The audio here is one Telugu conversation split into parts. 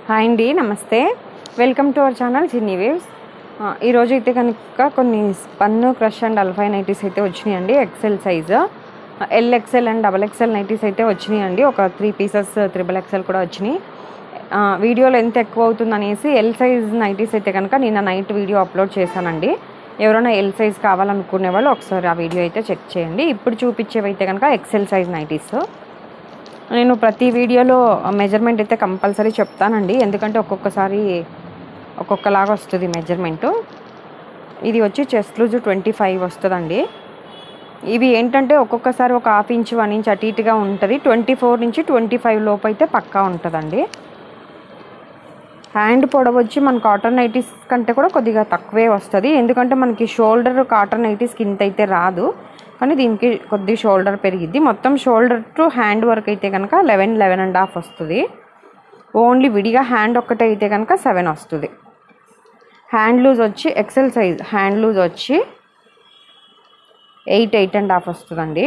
హాయ్ అండి నమస్తే welcome to our channel Chinni waves ఈరోజు అయితే కనుక కొన్ని spun crush and alpine nighties అయితే వచ్చినాయండి XL size L XL and double XL nighties అయితే వచ్చినాయండి ఒక త్రీ పీసెస్ త్రిబుల్ ఎక్సెల్ కూడా వచ్చినాయి ఆ, వీడియోలో ఎంత ఎక్కువ అవుతుంది అనేసి ఎల్ సైజ్ నైటీస్ అయితే కనుక నిన్న నైట్ వీడియో అప్లోడ్ చేశానండి ఎవరైనా ఎల్ సైజ్ కావాలనుకునే వాళ్ళు ఒకసారి ఆ వీడియో అయితే చెక్ చేయండి ఇప్పుడు చూపించేవి అయితే కనుక ఎక్సెల్ సైజ్ నైటీస్ నేను ప్రతి వీడియోలో మెజర్మెంట్ అయితే కంపల్సరీ చెప్తానండి ఎందుకంటే ఒక్కొక్కసారి ఒక్కొక్కలాగా వస్తుంది మెజర్మెంటు ఇది వచ్చి చెస్ట్ లూజ్ ట్వంటీ ఫైవ్ వస్తుందండి ఇవి ఏంటంటే ఒక్కొక్కసారి ఒక హాఫ్ ఇంచ్ వన్ ఇంచ్ అటు ఇటుగా ఉంటుంది ట్వంటీ ఫోర్ నుంచి ట్వంటీ ఫైవ్ లోపు అయితే పక్కా ఉంటుందండి హ్యాండ్ పొడవు వచ్చి మన కాటన్ నైటీస్ కంటే కూడా కొద్దిగా తక్కువే వస్తుంది ఎందుకంటే మనకి షోల్డర్ కాటన్ నైటీస్కి ఇంత అయితే రాదు కానీ దీనికి కొద్ది షోల్డర్ పెరిగిద్ది మొత్తం షోల్డర్ టు హ్యాండ్ వర్క్ అయితే కనుక లెవెన్ లెవెన్ అండ్ హాఫ్ వస్తుంది ఓన్లీ విడిగా హ్యాండ్ ఒక్కటే అయితే కనుక సెవెన్ వస్తుంది హ్యాండ్ లూజ్ వచ్చి ఎక్సెల్ సైజ్ హ్యాండ్ లూజ్ వచ్చి ఎయిట్ ఎయిట్ అండ్ హాఫ్ వస్తుందండి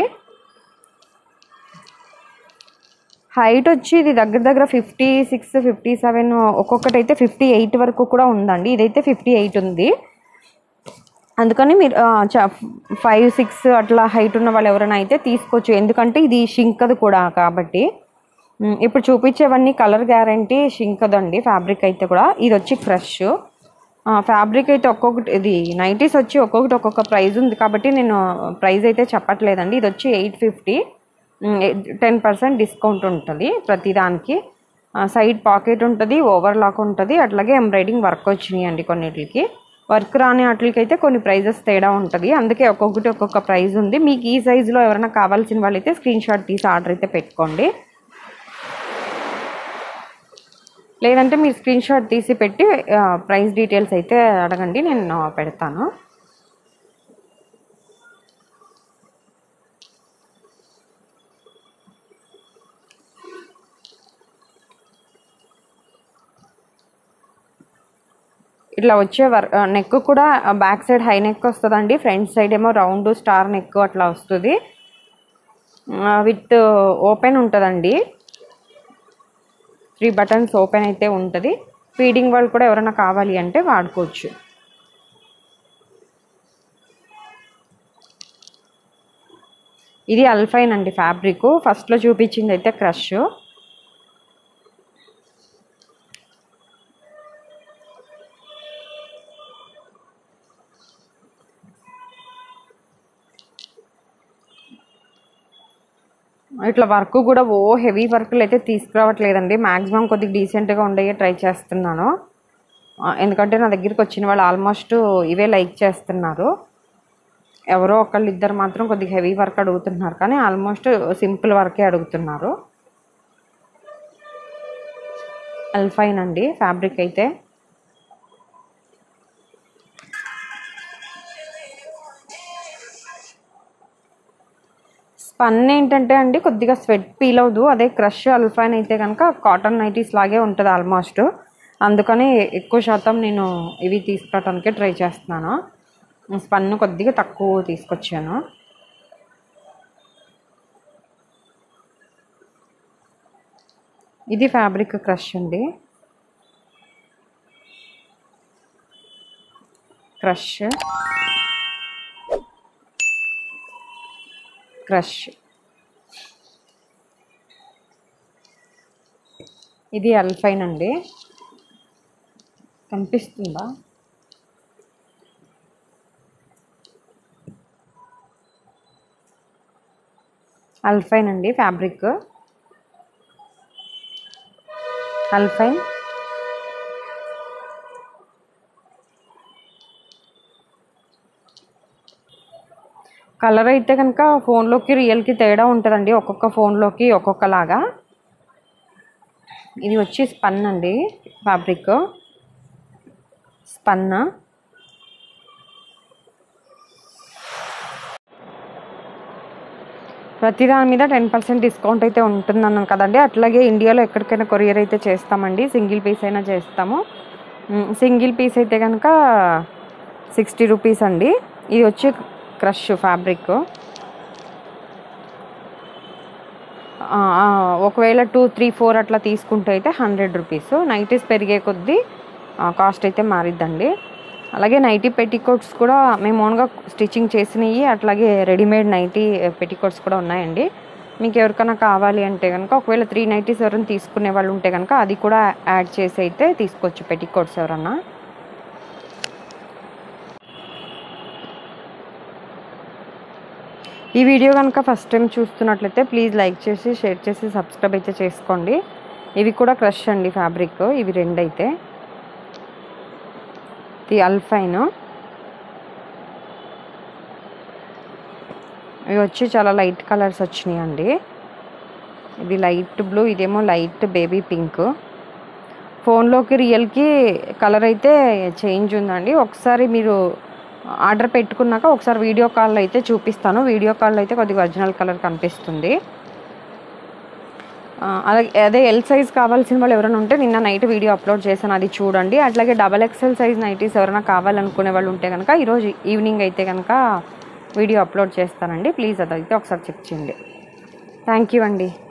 హైట్ వచ్చి ఇది దగ్గర దగ్గర ఫిఫ్టీ సిక్స్ ఫిఫ్టీ సెవెన్ ఒక్కొక్కటి అయితే ఫిఫ్టీ ఎయిట్ వరకు కూడా ఉందండి ఇదైతే ఫిఫ్టీ ఎయిట్ ఉంది అందుకని మీరు ఫైవ్ సిక్స్ అట్లా హైట్ ఉన్న వాళ్ళు ఎవరైనా అయితే తీసుకోవచ్చు ఎందుకంటే ఇది షింకదు కూడా కాబట్టి ఉమ్, ఇప్పుడు చూపించేవన్నీ కలర్ గ్యారంటీ షింకదండి ఫ్యాబ్రిక్ అయితే కూడా ఇది వచ్చి ఫ్రెష్ ఫ్యాబ్రిక్ అయితే ఒక్కొక్కటి ఇది నైటీస్ వచ్చి ఒక్కొక్కటి ఒక్కొక్క ప్రైస్ ఉంది కాబట్టి నేను ప్రైస్ అయితే చెప్పట్లేదండి ఇది వచ్చి eight fifty ten percent discount ఉంటుంది ప్రతిదానికి సైడ్ పాకెట్ ఉంటుంది ఓవర్లాక్ ఉంటుంది అట్లాగే ఎంబ్రాయిడింగ్ వర్క్ వచ్చినాయి అండి కొన్నిటికి వర్క్ రాని వాటికైతే కొన్ని ప్రైజెస్ తేడా ఉంటుంది అందుకే ఒక్కొక్కటి ఒక్కొక్క ప్రైస్ ఉంది మీకు ఈ సైజులో ఎవరైనా కావాల్సిన వాళ్ళైతే స్క్రీన్ షాట్ తీసి ఆర్డర్ అయితే పెట్టుకోండి లేదంటే మీరు స్క్రీన్ షాట్ తీసి పెట్టి ప్రైస్ డీటెయిల్స్ అయితే అడగండి నేను పెడతాను ఇట్లా వచ్చే వర్ నెక్ కూడా బ్యాక్ సైడ్ హై నెక్ వస్తుందండి ఫ్రంట్ సైడ్ ఏమో రౌండ్ స్టార్ నెక్ అట్లా వస్తుంది విత్ ఓపెన్ ఉంటుందండి త్రీ బటన్స్ ఓపెన్ అయితే ఉంటుంది ఫీడింగ్ వాళ్ళు కూడా ఎవరైనా కావాలి అంటే వాడుకోవచ్చు ఇది అల్ఫైన్ అండి ఫ్యాబ్రిక్ ఫస్ట్లో చూపించింది అయితే క్రష్ ఇట్లా వర్క్ కూడా ఓ హెవీ వర్క్లు అయితే తీసుకురావట్లేదండి మ్యాక్సిమం కొద్దిగా డీసెంట్గా ఉండేవి ట్రై చేస్తున్నాను ఆ, ఎందుకంటే నా దగ్గరికి వచ్చిన వాళ్ళు ఆల్మోస్ట్ ఇవే లైక్ చేస్తున్నారు ఎవరో ఒకళ్ళు ఇద్దరు మాత్రం కొద్దిగా హెవీ వర్క్ అడుగుతున్నారు కానీ ఆల్మోస్ట్ సింపుల్ వర్కే అడుగుతున్నారు అల్ఫైన్ అండి ఫ్యాబ్రిక్ అయితే స్పన్ ఏంటంటే అండి కొద్దిగా స్వెట్ పీల్ అవ్వదు అదే క్రష్ అల్ఫైన్ అయితే కనుక కాటన్ నైటీస్ లాగే ఉంటుంది ఆల్మోస్ట్ అందుకని ఎక్కువ శాతం నేను ఇవి తీసుకురావడానికే ట్రై చేస్తున్నాను స్పన్ కొద్దిగా తక్కువ తీసుకొచ్చాను ఇది ఫ్యాబ్రిక్ క్రష్ అండి క్రష్ క్రష్ ఇది అల్ఫైన్ అండి కనిపిస్తుందా అల్ఫైన్ అండి ఫ్యాబ్రిక్ అల్ఫైన్ కలర్ అయితే కనుక ఫోన్లోకి రియల్కి తేడా ఉంటుందండి ఒక్కొక్క ఫోన్లోకి ఒక్కొక్కలాగా ఇది వచ్చి స్పన్ అండి ఫ్యాబ్రిక్ స్పన్ ప్రతి దాని మీద టెన్ పర్సెంట్ డిస్కౌంట్ అయితే ఉంటుందన్నాను కదండి అట్లాగే ఇండియాలో ఎక్కడికైనా కొరియర్ అయితే చేస్తామండి సింగిల్ పీస్ అయినా చేస్తాము సింగిల్ పీస్ అయితే కనుక సిక్స్టీ రూపీస్ అండి ఇది వచ్చి క్రష్ ఫ్యాబ్రిక్ ఆ, ఆ, ఒకవేళ టూ త్రీ ఫోర్ అట్లా తీసుకుంటే అయితే హండ్రెడ్ రూపీస్ నైటీస్ పెరిగే కొద్దీ కాస్ట్ అయితే మారిద్దండి అలాగే నైటీ పెట్టికోట్స్ కూడా మేము ఓన్గా స్టిచ్చింగ్ చేసినవి అట్లాగే రెడీమేడ్ నైటీ పెట్టికోట్స్ కూడా ఉన్నాయండి మీకు ఎవరికైనా కావాలి అంటే కనుక ఒకవేళ త్రీ నైటీస్ ఎవరైనా తీసుకునే వాళ్ళు ఉంటే కనుక అది కూడా యాడ్ చేసి అయితే తీసుకోవచ్చు పెట్టికోట్స్ ఎవరన్నా ఈ వీడియో కనుక ఫస్ట్ టైం చూస్తున్నట్లయితే ప్లీజ్ లైక్ చేసి షేర్ చేసి సబ్స్క్రైబ్ అయితే చేసుకోండి ఇవి కూడా క్రష్ అండి ఫ్యాబ్రిక్ ఇవి రెండు అయితే ది అల్ఫైన్ ఇవి వచ్చి చాలా లైట్ కలర్స్ వచ్చినాయి అండి ఇది లైట్ బ్లూ ఇదేమో లైట్ బేబీ పింక్ ఫోన్లోకి రియల్కి కలర్ అయితే చేంజ్ ఉందండి ఒకసారి మీరు ఆర్డర్ పెట్టుకున్నాక ఒకసారి వీడియో కాల్ అయితే చూపిస్తాను వీడియో కాల్ అయితే కొద్దిగా ఒరిజినల్ కలర్ కనిపిస్తుంది ఆ, అలాగే అదే ఎల్ సైజ్ కావాల్సిన వాళ్ళు ఎవరైనా ఉంటే నిన్న నైట్ వీడియో అప్లోడ్ చేశాను అది చూడండి అట్లాగే డబల్ ఎక్స్ఎల్ సైజ్ నైటీస్ ఎవరైనా కావాలనుకునే వాళ్ళు ఉంటే కనుక ఈరోజు ఈవినింగ్ అయితే కనుక వీడియో అప్లోడ్ చేస్తానండి ప్లీజ్ అదైతే ఒకసారి చెక్ చేయండి థ్యాంక్ యూ అండి